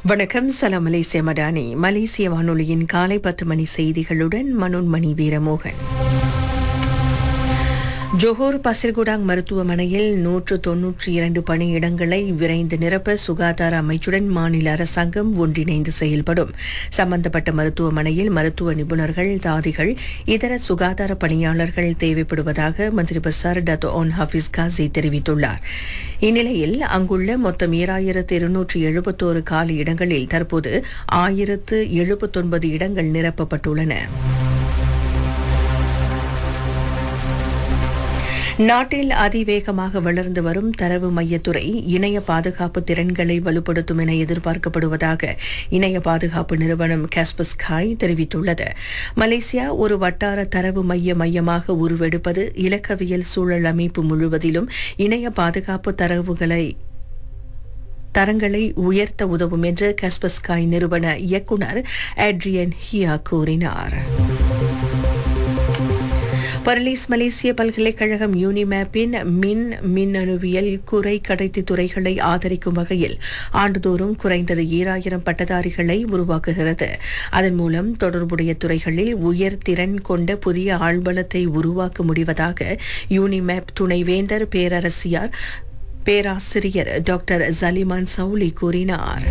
வணக்கம் சலாம் மலேசிய மடானி மலேசிய வானொலியின் காலை பத்து மணி செய்திகளுடன் மனோன்மணி வீரமோகன் ஜோஹோர் பசிர்குடாங் மருத்துவமனையில் நூற்று தொன்னூற்றி இரண்டு பணியிடங்களை விரைந்து நிரப்ப சுகாதார அமைச்சுடன் மாநில அரசாங்கம் ஒன்றிணைந்து செயல்படும் சம்பந்தப்பட்ட மருத்துவமனையில் மருத்துவ நிபுணர்கள் தாதிகள் இதர சுகாதார பணியாளர்கள் தேவைப்படுவதாக மந்திரி பசார் டத்தோ ஒன் ஹாஃபிஸ் காசி தெரிவித்துள்ளார் இந்நிலையில் அங்குள்ள மொத்தம் ஈராயிரத்து இருநூற்று எழுபத்தோரு காலி இடங்களில் தற்போது ஆயிரத்து எழுபத்தொன்பது இடங்கள் நிரப்பப்பட்டுள்ளன நாட்டில் அதிவேகமாக வளர்ந்து வரும் தரவு மையத்துறை இணைய பாதுகாப்பு திறன்களை வலுப்படுத்தும் என எதிர்பார்க்கப்படுவதாக இணைய பாதுகாப்பு நிறுவனம் காஸ்பஸ்காய் தெரிவித்துள்ளது மலேசியா ஒரு வட்டார தரவு மைய மையமாக உருவெடுப்பது இலக்கவியல் சூழல் அமைப்பு முழுவதிலும் இணைய பாதுகாப்பு தரவுகளை தரங்களை உயர்த்த உதவும் என்று காஸ்பஸ்காய் நிறுவன இயக்குநர் ஆட்ரியன் ஹியா கூறினார் பர்லீஸ் மலேசிய பல்கலைக்கழகம் யூனிமேப்பின் மின் மின்னணுவியல் குறை கடத்தி துறைகளை ஆதரிக்கும் வகையில் ஆண்டுதோறும் குறைந்தது ஈராயிரம் பட்டதாரிகளை உருவாக்குகிறது அதன் மூலம் தொடர்புடைய துறைகளில் உயர் திறன் கொண்ட புதிய ஆழ்வலத்தை உருவாக்க முடிவதாக யூனிமேப் துணைவேந்தர் பேரரசியார் பேராசிரியர் டாக்டர் ஜலிமான் சவுலி கூறினார்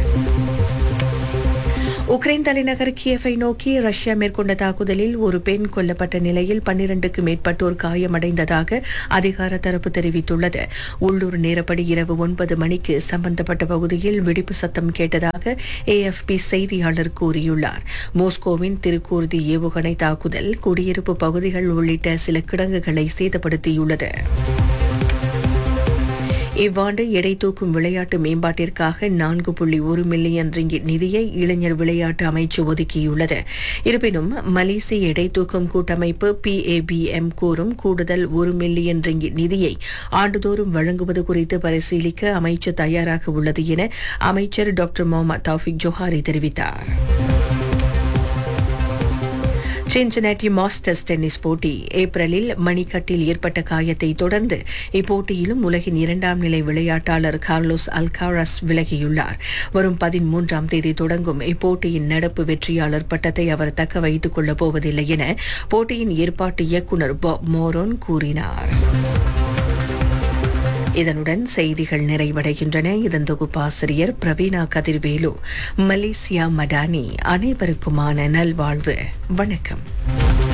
உக்ரைன் தலைநகர் கியஃபை நோக்கி ரஷ்யா மேற்கொண்ட தாக்குதலில் ஒரு பெண் கொல்லப்பட்ட நிலையில் பன்னிரண்டுக்கு மேற்பட்டோர் காயமடைந்ததாக அதிகார தரப்பு தெரிவித்துள்ளது உள்ளூர் நேரப்படி இரவு ஒன்பது மணிக்கு சம்பந்தப்பட்ட பகுதியில் வெடிப்பு சத்தம் கேட்டதாக ஏஎஃப்பி செய்தியாளர் கூறியுள்ளார் மோஸ்கோவின் திருக்கூர்தி ஏவுகணை தாக்குதல் குடியிருப்பு பகுதிகள் உள்ளிட்ட சில கிடங்குகளை சேதப்படுத்தியுள்ளது இவ்வாண்டு எடை தூக்கும் விளையாட்டு மேம்பாட்டிற்காக நான்கு புள்ளி ஒரு மில்லியன் ரிங்கிட் நிதியை இளைஞர் விளையாட்டு அமைச்சு ஒதுக்கியுள்ளது இருப்பினும் மலேசிய எடை தூக்கும் கூட்டமைப்பு பிஏபிஎம் கூறும் கூடுதல் ஒரு மில்லியன் ரிங்கிட் நிதியை ஆண்டுதோறும் வழங்குவது குறித்து பரிசீலிக்க அமைச்சு தயாராக உள்ளது என அமைச்சர் டாக்டர் முகமது தௌஃபிக் ஜோஹாரி தெரிவித்தார் சின்சனாட்டி மாஸ்டர்ஸ் டென்னிஸ் போட்டி ஏப்ரலில் மணிக்கட்டில் ஏற்பட்ட காயத்தை தொடர்ந்து இப்போட்டியிலும் உலகின் இரண்டாம் நிலை விளையாட்டாளர் கார்லோஸ் அல்காரஸ் விலகியுள்ளார் வரும் பதிமூன்றாம் தேதி தொடங்கும் இப்போட்டியின் நடப்பு வெற்றியாளர் பட்டத்தை அவர் தக்க வைத்துக் கொள்ளப் போவதில்லை என போட்டியின் ஏற்பாட்டு இயக்குநர் பாப் மோரோன் கூறினார் இதனுடன் செய்திகள் நிறைவடைகின்றன இதன் தொகுப்பாசிரியர் பிரவீணா கதிர்வேலு மலேசியா மடானி அனைவருக்குமான நல்வாழ்வு வணக்கம்